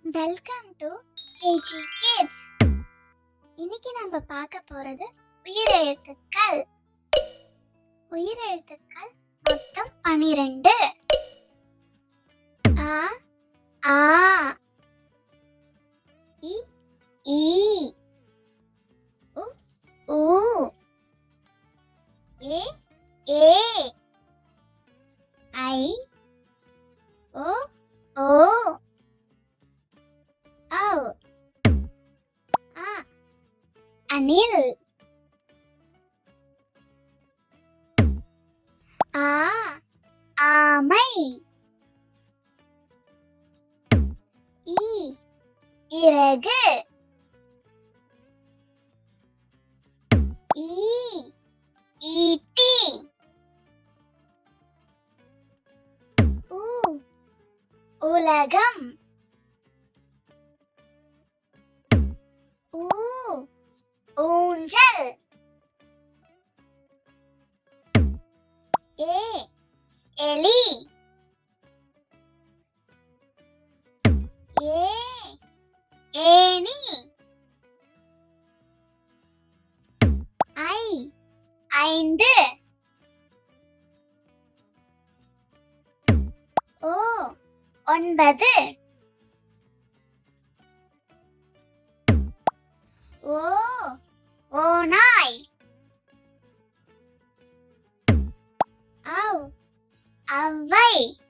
welcome to KG kids இன்னைக்கு நம்ம பார்க்க போறது உயிரெழுத்துக்கள் உயிரெழுத்துக்கள் மொத்தம் பனிரெண்டு ஆ ஆ இ ஈ உ ஊ ஏ ஏ ஐ ஓ ஓ ஓ ஆ அணில் ஆ ஆமை ஈ இறகு ஈ ஈட்டி ஊ உலகம் ஊ ஊஞ்சல் ஏ எலி ஏ ஏணி ஐ ஐந்து ஓ ஒன்பது ஓ ஓநாய் அவ் அவ்வை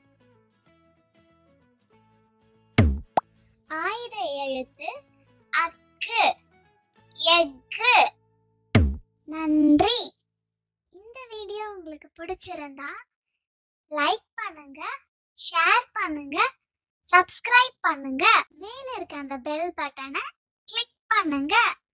ஆயுத எழுத்து அக்கு எக்கு நன்றி இந்த வீடியோ உங்களுக்கு பிடிச்சிருந்தா லைக் பண்ணுங்க ஷேர் பண்ணுங்க சப்ஸ்கிரைப் பண்ணுங்க மேல இருக்க அந்த பெல் பட்டனை கிளிக் பண்ணுங்க